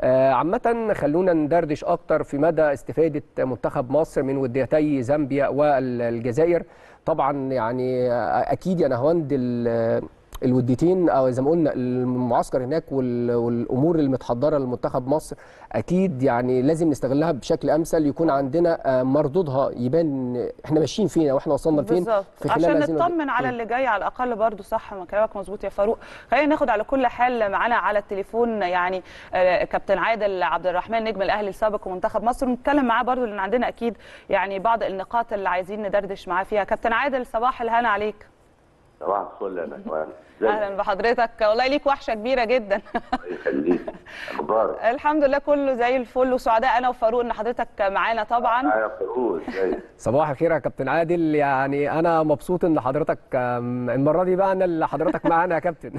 آه، عامة خلونا ندردش أكتر في مدى استفادة منتخب مصر من وديتي زامبيا والجزائر طبعا يعني آه، أكيد يا نهواند ال- الوديتين او زي ما قلنا المعسكر هناك وال- والامور المتحضره لمنتخب مصر اكيد يعني لازم نستغلها بشكل امثل يكون عندنا آه، مردودها يبان احنا ماشيين فين او احنا وصلنا لفين بالظبط في خلال عشان هذه الود- نطمن على اللي جاي على الاقل برضو صح ما كلامك مظبوط يا فاروق خلينا ناخد على كل حال معانا على التليفون يعني آه، كابتن عادل عبد الرحمن نجم الاهلي السابق ومنتخب مصر ونتكلم معاه برضو لان عندنا اكيد يعني بعض النقاط اللي عايزين ندردش معاه فيها كابتن عادل صباح الهنا عليك صباح الفل يا نهوان ازيك؟ اهلا بحضرتك والله ليك وحشه كبيره جدا الله يخليك اخبارك الحمد لله كله زي الفل وسعداء انا وفاروق ان حضرتك معانا طبعا يا فروز ازيك صباح الخير يا كابتن عادل يعني انا مبسوط ان حضرتك آم، المره دي بقى انا اللي حضرتك معانا يا كابتن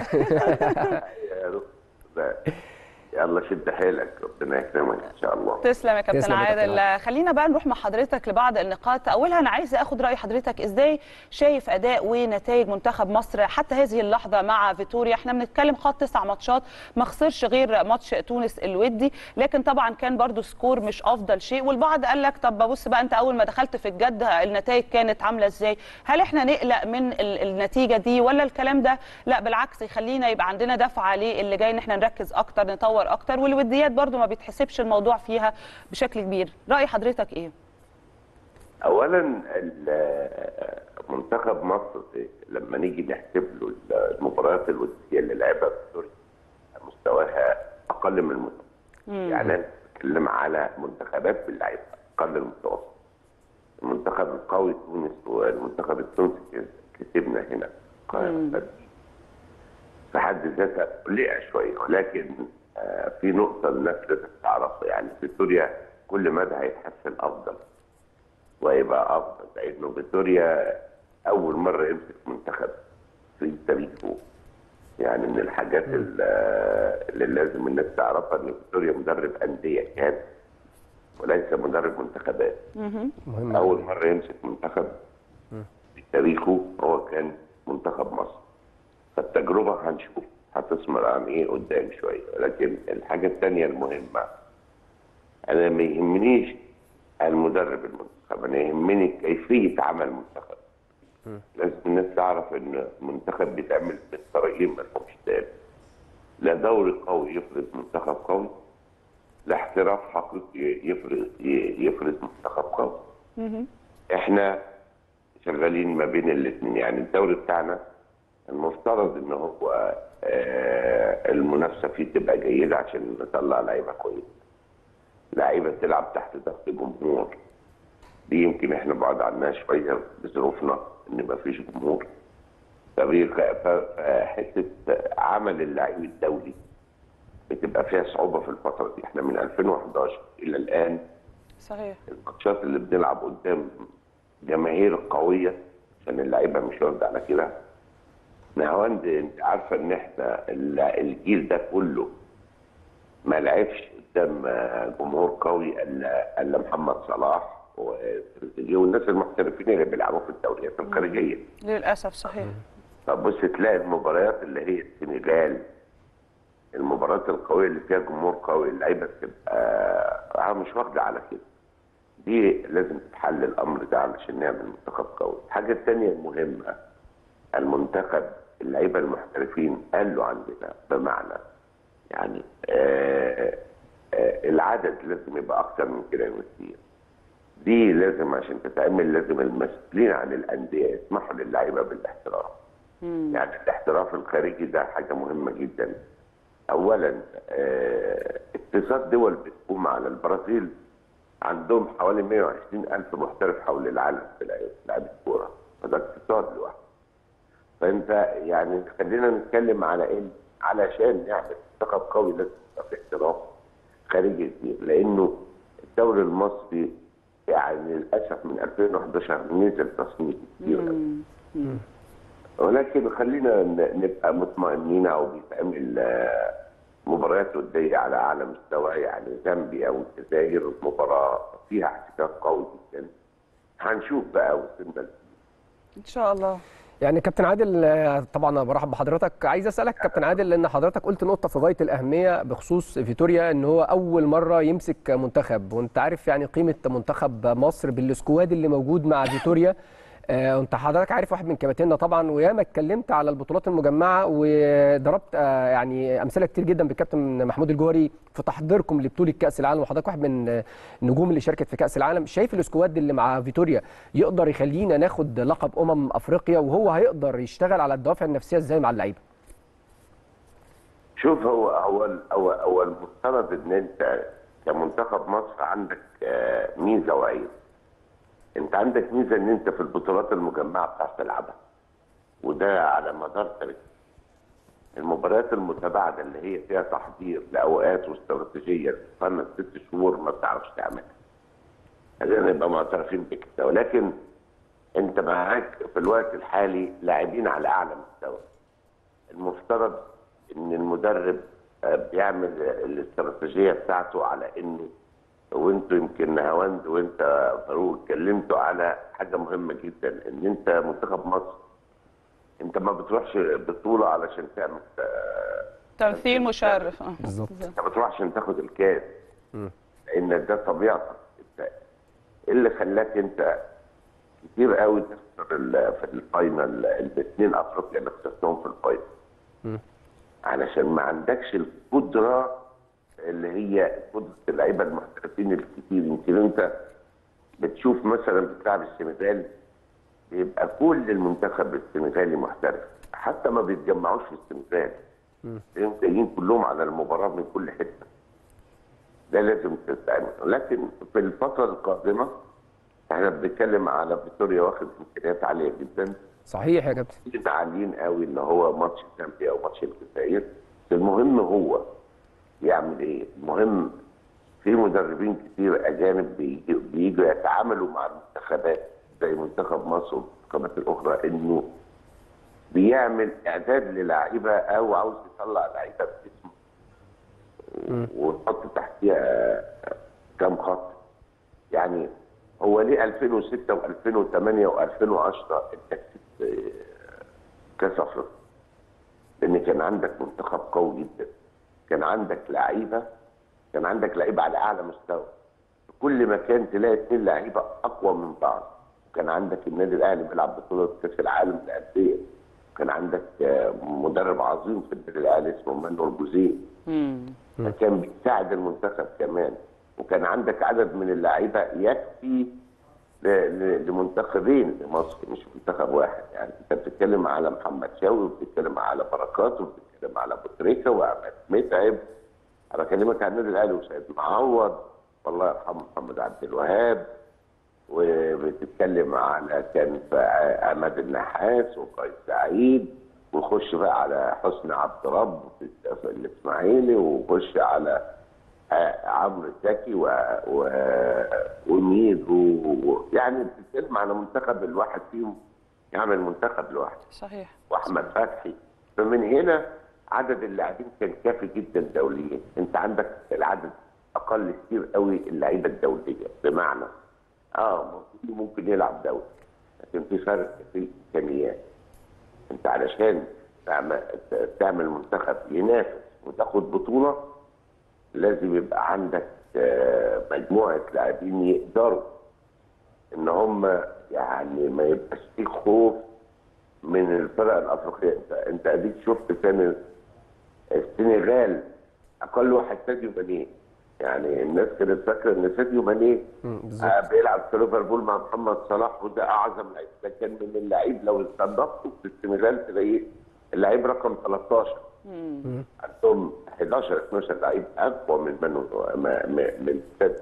يا رب لا. يلا شد حيلك ربنا يكرمك ان شاء الله تسلم يا كابتن تسلم يا كابتن عادل خلينا بقى نروح مع حضرتك لبعض النقاط اولها انا عايزه اخد راي حضرتك ازاي شايف اداء ونتائج منتخب مصر حتى هذه اللحظه مع فيتوريا احنا بنتكلم خط تسع ماتشات ما خسرش غير ماتش تونس الودي لكن طبعا كان برضو سكور مش افضل شيء والبعض قال لك طب بص بقى انت اول ما دخلت في الجد النتائج كانت عامله ازاي هل احنا نقلق من ال- النتيجه دي ولا الكلام ده لا بالعكس يخلينا يبقى عندنا دفعه للي جاي ان احنا نركز اكتر نطور اكتر والوديات برضو ما بيتحسبش الموضوع فيها بشكل كبير راي حضرتك ايه اولا ال- منتخب مصر لما نيجي نحسب له المباريات الوديه اللي لعبها في سوريا مستواها اقل من المتوسط يعني انا بتكلم على منتخبات باللعيبه اقل من المتوسط المنتخب القوي تونس والمنتخب التونسي كسبنا هنا القاهرة. في حد ذاتها قلقة شوية ولكن آه، في نقطة الناس لازم تعرفها يعني فيتوريا كل مدى هيتحسن أفضل ويبقى أفضل لأنه فيتوريا أول مرة يمسك منتخب في تاريخه يعني من الحاجات ال- آه، اللي لازم الناس تعرفها إن فيتوريا مدرب أندية كان وليس مدرب منتخبات مهم اول مره يمسك منتخب في تاريخه هو كان منتخب مصر فالتجربه هنشوف هتثمر عن ايه قدام شويه ولكن الحاجه الثانيه المهمه انا ما يهمنيش المدرب المنتخب انا يهمني كيفيه عمل المنتخب لازم الناس تعرف ان المنتخب بيتعمل بالطريقين ما لهمش تاني لا دوري قوي يفرض منتخب قوي لا احتراف حقيقي يفرض يفرض منتخب قوي احنا شغالين ما بين الاثنين يعني الدوري بتاعنا المفترض ان هو آه، المنافسه فيه تبقى جيده عشان نطلع لعيبه كويسه لعيبه تلعب تحت ضغط جمهور دي يمكن احنا بعد عنها شويه بظروفنا ان ما فيش جمهور فبيخ- ف- فحته عمل اللعيب الدولي بتبقى فيها صعوبه في الفتره دي احنا من 2011 الى الان صحيح الماتشات اللي بنلعب قدام جماهير قويه عشان اللعيبه مش واخده على كده نهاوند انت عارفه ان احنا ال- الجيل ده كله ما لعبش قدام آه، جمهور قوي الا الا محمد صلاح وتريزيجيه والناس المحترفين اللي بيلعبوا في الدوريات الخارجيه للاسف صحيح فبص تلاقي المباريات اللي هي السنغال المباريات القويه اللي فيها جمهور قوي اللعيبه بتبقى آه مش واخده على كده دي لازم تتحل الامر ده علشان نعمل منتخب قوي الحاجه الثانيه المهمه المنتخب اللعيبه المحترفين قالوا عندنا بمعنى يعني آه آه العدد لازم يبقى اكتر من كده بكتير دي لازم عشان تتعمل لازم المسؤولين عن الانديه يسمحوا للعيبه بالاحتراف يعني الاحتراف الخارجي ده حاجه مهمه جدا اولا آه، اقتصاد دول بتقوم على البرازيل عندهم حوالي 120 الف محترف حول العالم في لعب- لعب الكوره فده اقتصاد لوحده فانت يعني خلينا نتكلم على ايه علشان نعمل منتخب قوي لازم يبقى في احتراف خارجي كتير لانه الدوري المصري يعني للاسف من 2011 نزل تصنيف كتير ولكن خلينا ن- نبقى مطمئنين او بيتعمل آه، مباريات وديه على اعلى مستوى يعني زامبيا والجزائر مباراه فيها احتكاك قوي جدا هنشوف بقى وصلنا ل- ان شاء الله يعني كابتن عادل آه، طبعا أنا برحب بحضرتك عايز اسالك كابتن عادل لان حضرتك قلت نقطه في غايه الاهميه بخصوص فيتوريا ان هو اول مره يمسك منتخب وانت عارف يعني قيمه منتخب مصر بالسكواد اللي موجود مع فيتوريا آه، وانت حضرتك عارف واحد من كباتننا طبعا وياما اتكلمت على البطولات المجمعه وضربت آه، يعني امثله كتير جدا بالكابتن محمود الجوهري في تحضيركم لبطوله كاس العالم وحضرتك واحد من آه، النجوم اللي شاركت في كاس العالم شايف السكواد اللي مع فيتوريا يقدر يخلينا ناخد لقب امم افريقيا وهو هيقدر يشتغل على الدوافع النفسيه ازاي مع اللعيبه شوف هو هو هو, هو المفترض ان انت كمنتخب مصر عندك آه، ميزه وعيب انت عندك ميزه ان انت في البطولات المجمعه بتعرف تلعبها وده على مدار تاريخ المباريات المتباعده اللي هي فيها تحضير لاوقات واستراتيجيه خمس ست شهور ما بتعرفش تعملها خلينا نبقى معترفين بكده ولكن انت معاك في الوقت الحالي لاعبين على اعلى مستوى المفترض ان المدرب آه، بيعمل الاستراتيجيه بتاعته على انه وانتوا يمكن هواند وانت فاروق اتكلمتوا على حاجه مهمه جدا ان انت منتخب مصر انت ما بتروحش بطوله علشان تعمل آه، تمثيل مشرف آه. بالظبط. انت ما بتروحش عشان تاخد الكاس لان ده طبيعتك انت ايه اللي خلاك انت كتير قوي تخسر ال- في الفاينل الاثنين افريقيا اللي خسرتهم في الفاينل علشان ما عندكش القدره اللي هي قدره اللعيبه المحترفين الكتير يمكن انت بتشوف مثلا بتلعب السنغال بيبقى كل المنتخب السنغالي محترف حتى ما بيتجمعوش في السنغال تلاقيهم جايين كلهم على المباراه من كل حته ده لازم تتعمل لكن في الفتره القادمه احنا بنتكلم على فيتوريا واخد امكانيات عاليه جدا صحيح يا كابتن اكيد عاليين قوي ان هو ماتش زامبيا او ماتش الجزائر بس المهم هو يعمل ايه؟ المهم في مدربين كتير اجانب بيجي- بييجوا يتعاملوا مع المنتخبات زي منتخب مصر والمنتخبات الاخرى انه بيعمل اعداد للاعيبه او عاوز يطلع لعيبه باسمه ونحط تحتيها كام خط يعني هو ليه 2006 و2008 و2010 انت كسبت كاس افريقيا لان كان عندك منتخب قوي جدا كان عندك لعيبه كان عندك لعيبه على اعلى مستوى في كل مكان تلاقي اثنين لعيبه اقوى من بعض كان عندك النادي الاهلي بيلعب بطوله كاس العالم للانديه كان عندك آه، مدرب عظيم في النادي الاهلي اسمه مانويل جوزيه مم. كان بيساعد المنتخب كمان وكان عندك عدد من اللعيبه يكفي ل- ل- لمنتخبين لمصر مش منتخب واحد يعني انت بتتكلم على محمد شاوي وبتتكلم على بركات وبتتكلم على ابو تريكه وعماد متعب انا بكلمك عن النادي الاهلي وسيد معوض والله يرحمه محمد عبد الوهاب وبتتكلم على كان في عماد النحاس وقيس سعيد ونخش بقى على حسني عبد رب في في الاسماعيلي ونخش على آه، عمرو زكي و... و... وميدو و... يعني بتتكلم على منتخب الواحد فيهم يعمل منتخب لوحده صحيح واحمد فتحي فمن هنا عدد اللاعبين كان كافي جدا دوليا انت عندك العدد اقل كتير قوي اللعيبه الدوليه بمعنى اه ممكن- ممكن يلعب دولي لكن في فرق في الامكانيات انت علشان تعمل, تعمل منتخب ينافس وتاخد بطوله لازم يبقى عندك آه، مجموعه لاعبين يقدروا ان هم يعني ما يبقاش في خوف من الفرق الافريقيه انت انت اديك شفت كان السنغال اقل واحد ساديو ماني يعني الناس كانت فاكره ان ساديو ماني مم، بالظبط. آه بيلعب في ليفربول مع محمد صلاح وده اعظم لعيب ده كان من اللعيب لو استنضفته في السنغال تلاقيه اللعيب رقم 13 عندهم 11 12 لعيب اقوى من منه ما- ما- من ساديو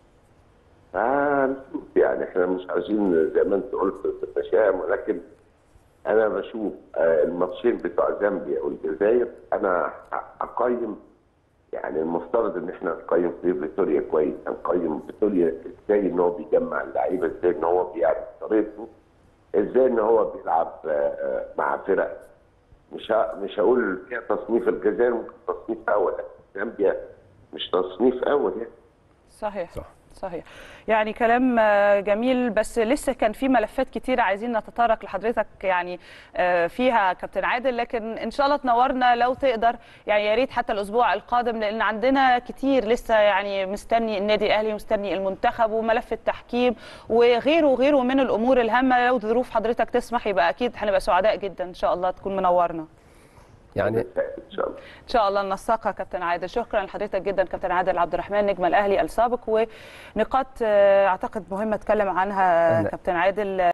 فنشوف يعني احنا مش عايزين زي ما انت قلت التشاؤم ولكن انا بشوف آه، الماتشين بتوع زامبيا والجزائر انا اقيم يعني المفترض ان احنا نقيم في فيتوريا كويس نقيم فيتوريا ازاي ان هو بيجمع اللعيبه ازاي ان هو بيعرف طريقته ازاي ان هو بيلعب آه، آه، مع فرق مش ه- مش هقول فيها تصنيف الجزائر ممكن تصنيف اول لكن زامبيا مش تصنيف اول يعني صحيح صح صحيح يعني كلام آه، جميل بس لسه كان في ملفات كتيرة عايزين نتطرق لحضرتك يعني آه، فيها كابتن عادل لكن ان شاء الله تنورنا لو تقدر يعني يا ريت حتى الاسبوع القادم لان عندنا كتير لسه يعني مستني النادي الاهلي ومستني المنتخب وملف التحكيم وغيره وغيره من الامور الهامه لو ظروف حضرتك تسمح يبقى اكيد هنبقى سعداء جدا ان شاء الله تكون منورنا يعني ان شاء الله ان شاء الله ننسقها كابتن عادل شكرا لحضرتك جدا كابتن عادل عبد الرحمن نجم الاهلي السابق ونقاط آه، اعتقد مهمه اتكلم عنها أنا- كابتن عادل